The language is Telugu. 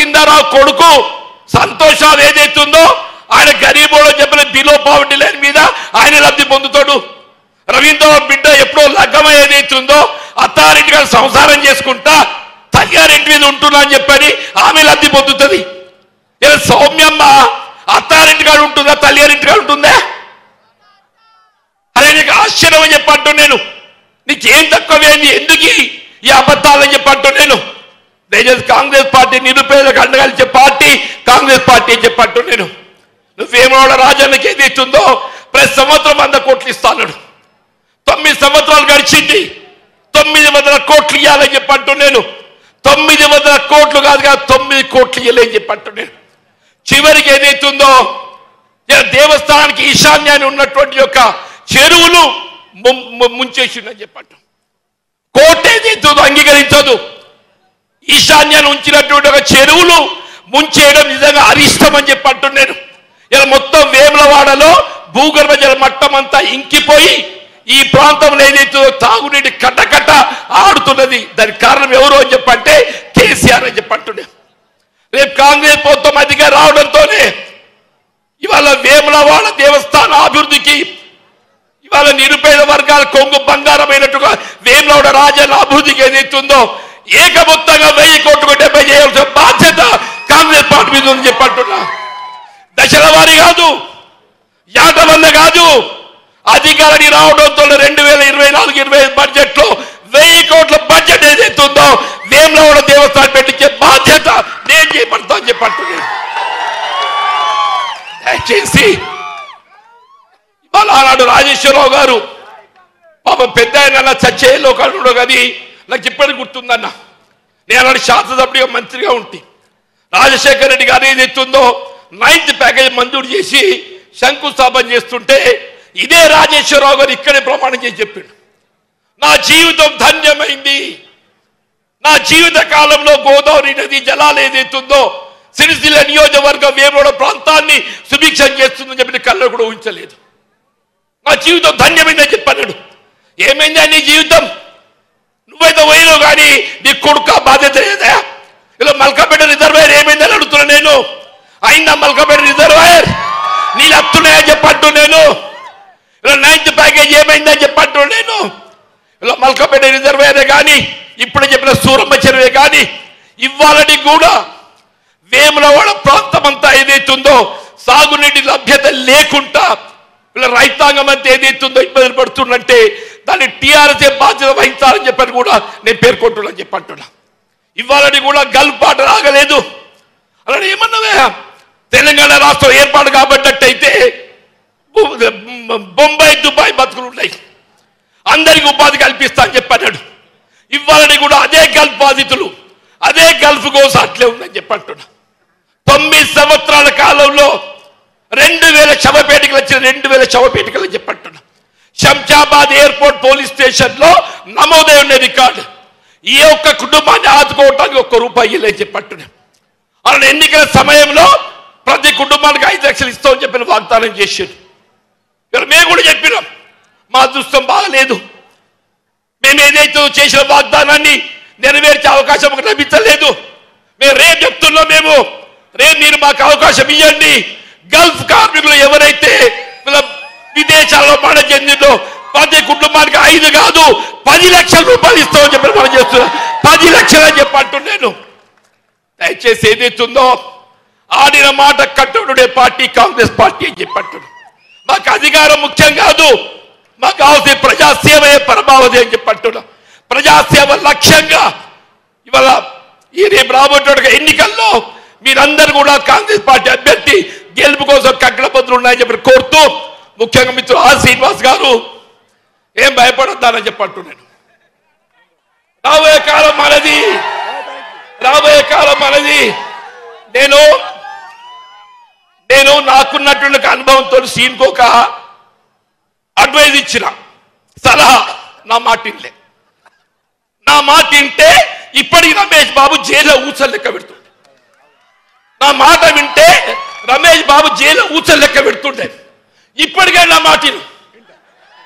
రవీంద్రరావు కొడుకు సంతోషాలు ఏదైతుందో ఆయన గరీబోడో చెప్పిన బిలో పావర్టీ లైన్ మీద ఆయన లబ్ధి పొందుతాడు రవీంద్రరావు బిడ్డ ఎప్పుడో లగ్గమ ఏదైతుందో అత్తారింటి గారు సంసారం చేసుకుంటా తల్లిగారింటి మీద ఉంటున్నా అని చెప్పని ఆమె లబ్ధి పొందుతుంది ఇలా సౌమ్యమ్మ అత్తారింటి కాడ ఉంటుందా తల్లిగారింటి కాడ ఉంటుందా అరే నీకు ఆశ్చర్యం అని చెప్పంటూ నేను నీకేం తక్కువేంది ఎందుకు ఈ- ఈ అబద్ధాలని చెప్పంటూ నేను దయచేసి కాంగ్రెస్ పార్టీ నిరుపేదలకు అండగలిచే పార్టీ కాంగ్రెస్ పార్టీ అని చెప్పంటూ నేను నువ్వేమో రాజన్నకి ఏది ఇస్తుందో ప్రతి సంవత్సరం వంద కోట్లు ఇస్తాను తొమ్మిది సంవత్సరాలు గడిచింది తొమ్మిది వందల కోట్లు ఇవ్వాలని చెప్పంటూ నేను తొమ్మిది వందల కోట్లు కాదు కాదు తొమ్మిది కోట్లు ఇవ్వలేని చెప్పంటూ నేను చివరికి ఏదైతుందో ఇలా దేవస్థానానికి ఈశాన్యాన్ని ఉన్నటువంటి యొక్క చెరువులు ము- ము- ముంచేసిందని చెప్పట్టు కోర్టు ఏదైతుందో అంగీకరించదు ఈశాన్యాన్ని ఉంచినటువంటి ఒక చెరువులు ముంచేయడం నిజంగా అరిష్టం అని చెప్పట్టు నేను ఇలా మొత్తం వేములవాడలో భూగర్భ జల మట్టం అంతా ఇంకిపోయి ఈ ప్రాంతంలో ఏదైతే తాగునీటి కట్టకట్ట ఆడుతున్నది దానికి కారణం ఎవరు అని చెప్పంటే కేసీఆర్ అని చెప్పంటుండే రేపు కాంగ్రెస్ ప్రభుత్వం అధికారం రావడంతోనే ఇవాళ వేములవాడ దేవస్థాన అభివృద్ధికి ఇవాళ నిరుపేద వర్గాల కొంగు బంగారమైనట్టుగా వేములవాడ రాజన్న అభివృద్ధికి ఏదైతుందో ఏకమొత్తంగా వెయ్యి కోట్లు డెబ్బై చేయాల్సిన బాధ్యత కాంగ్రెస్ పార్టీ మీద ఉందని చెప్పంటున్నా దశల వారి కాదు యాట వల్ల కాదు అధికారాన్ని రావడంతో రెండు వేల ఇరవై నాలుగు ఇరవై ఐదు బడ్జెట్ లో వెయ్యి కోట్ల బడ్జెట్ ఏదైతుందో వేములవాడ దేవస్థానం పెట్టించే బాధ్యత నేను చేపడతా అని చెప్పంటున్నాను దయచేసి ఇవాళ ఆనాడు రాజేశ్వరరావు గారు పాప పెద్ద ఆయన అలా చచ్చే లోకాలు కానీ నాకు ఇప్పటికి గుర్తుందన్న నేను అలాంటి శాసనసభ్యుడిగా మంత్రిగా ఉంటే రాజశేఖర రెడ్డి గారు ఏది ఎత్తుందో నైన్త్ ప్యాకేజ్ మంజూరు చేసి శంకుస్థాపన చేస్తుంటే ఇదే రాజేశ్వరరావు గారు ఇక్కడే ప్రమాణం చేసి చెప్పిండు నా జీవితం ధన్యమైంది నా జీవిత కాలంలో గోదావరి నది జలాలు ఏదైతుందో సిరిసిల్ల నియోజకవర్గం వేమోడ ప్రాంతాన్ని సుభిక్షం చేస్తుందని చెప్పిన కళ్ళు కూడా ఊహించలేదు నా జీవితం ధన్యమైందని చెప్పన్నాడు ఏమైందా నీ జీవితం నువ్వైతే పోయినావు కానీ నీ కొడుక బాధ్యత లేదా ఇలా మల్కాపేట రిజర్వాయర్ ఏమైందని అడుగుతున్నా నేను అయిందా మల్కాపేట రిజర్వాయర్ నీళ్ళు వస్తున్నాయని చెప్పంటూ నేను ఇలా నైన్త్ ప్యాకేజ్ ఏమైందని చెప్పంటూ నేను ఇలా మల్కాపేట రిజర్వాయరే కానీ ఇప్పుడు చెప్పిన సూరమ్మ చెరువే కానీ ఇవ్వాలని కూడా వేములవాడ ప్రాంతం అంతా ఏదైతుందో సాగునీటి లభ్యత లేకుండా ఇలా రైతాంగం అంతా ఏదైతుందో ఇబ్బందులు పడుతుందంటే దాన్ని టీఆర్ఎస్ బాధ్యత వహించాలని చెప్పని కూడా నేను పేర్కొంటున్నాను చెప్పంటున్నా ఇవ్వాలని కూడా గల్ఫ్ పాట రాగలేదు అలా ఏమన్నావే తెలంగాణ రాష్ట్రం ఏర్పాటు కాబట్టయితే బొంబాయి దుబాయ్ బతుకులు ఉన్నాయి అందరికి ఉపాధి కల్పిస్తా అని చెప్పన్నాడు ఇవ్వాలని కూడా అదే గల్ఫ్ బాధితులు అదే గల్ఫ్ కోసం అట్లే ఉందని చెప్పంటున్నా తొమ్మిది సంవత్సరాల కాలంలో రెండు వేల శవపేటికలు వచ్చిన రెండు వేల శవపేటికలు అని చెప్పంటున్నా శంషాబాద్ ఎయిర్పోర్ట్ పోలీస్ స్టేషన్ లో నమోదై ఉన్న రికార్డు ఈ ఒక్క కుటుంబాన్ని ఆదుకోవటానికి ఒక్క రూపాయి లేని చెప్పంటున్నా అలా ఎన్నికల సమయంలో ప్రతి కుటుంబానికి ఐదు లక్షలు ఇస్తామని చెప్పిన వాగ్దానం చేశారు ఇక్కడ మేము కూడా చెప్పినాం మా అదృష్టం బాగలేదు మేము ఏదైతే చేసిన వాగ్దానాన్ని నెరవేర్చే అవకాశం మాకు లభించలేదు మేము రేపు చెప్తున్నాం మేము రేపు మీరు మాకు అవకాశం ఇవ్వండి గల్ఫ్ కార్మికులు ఎవరైతే వీళ్ళ విదేశాల్లో మడ చెందిందో ప్రతి కుటుంబానికి ఐదు కాదు పది లక్షల రూపాయలు ఇస్తామని చెప్పి మనం చేస్తున్నాం పది లక్షలు అని చెప్పి నేను దయచేసి ఏదైతుందో ఆడిన మాట కట్టుబడే పార్టీ కాంగ్రెస్ పార్టీ అని చెప్పంటున్నాడు మాకు అధికారం ముఖ్యం కాదు మాకు కావాల్సిన ప్రజాసేవయే పరమావధి అని చెప్పంటున్నా ప్రజాసేవ లక్ష్యంగా ఇవాళ ఈ రేపు రాబోయే ఎన్నికల్లో మీరందరూ కూడా కాంగ్రెస్ పార్టీ అభ్యర్థి గెలుపు కోసం కగ్గడపత్రులు ఉన్నాయని చెప్పి కోరుతూ ముఖ్యంగా మిత్రులు ఆర్ శ్రీనివాస్ గారు ఏం భయపడొద్దానని చెప్పంటున్నాను రాబోయే కాలం మనది రాబోయే కాలం మనది నేను నేను నాకున్నటువంటి ఒక అనుభవంతో సీన్కి ఒక అడ్వైజ్ ఇచ్చిన సలహా నా మాట వినలే నా మాట వింటే ఇప్పటికి రమేష్ బాబు జైల్లో ఊచలు లెక్క పెడుతుండే నా మాట వింటే రమేష్ బాబు జైల్లో ఊచలు లెక్క పెడుతుండే ఇప్పటికే నా మాట విను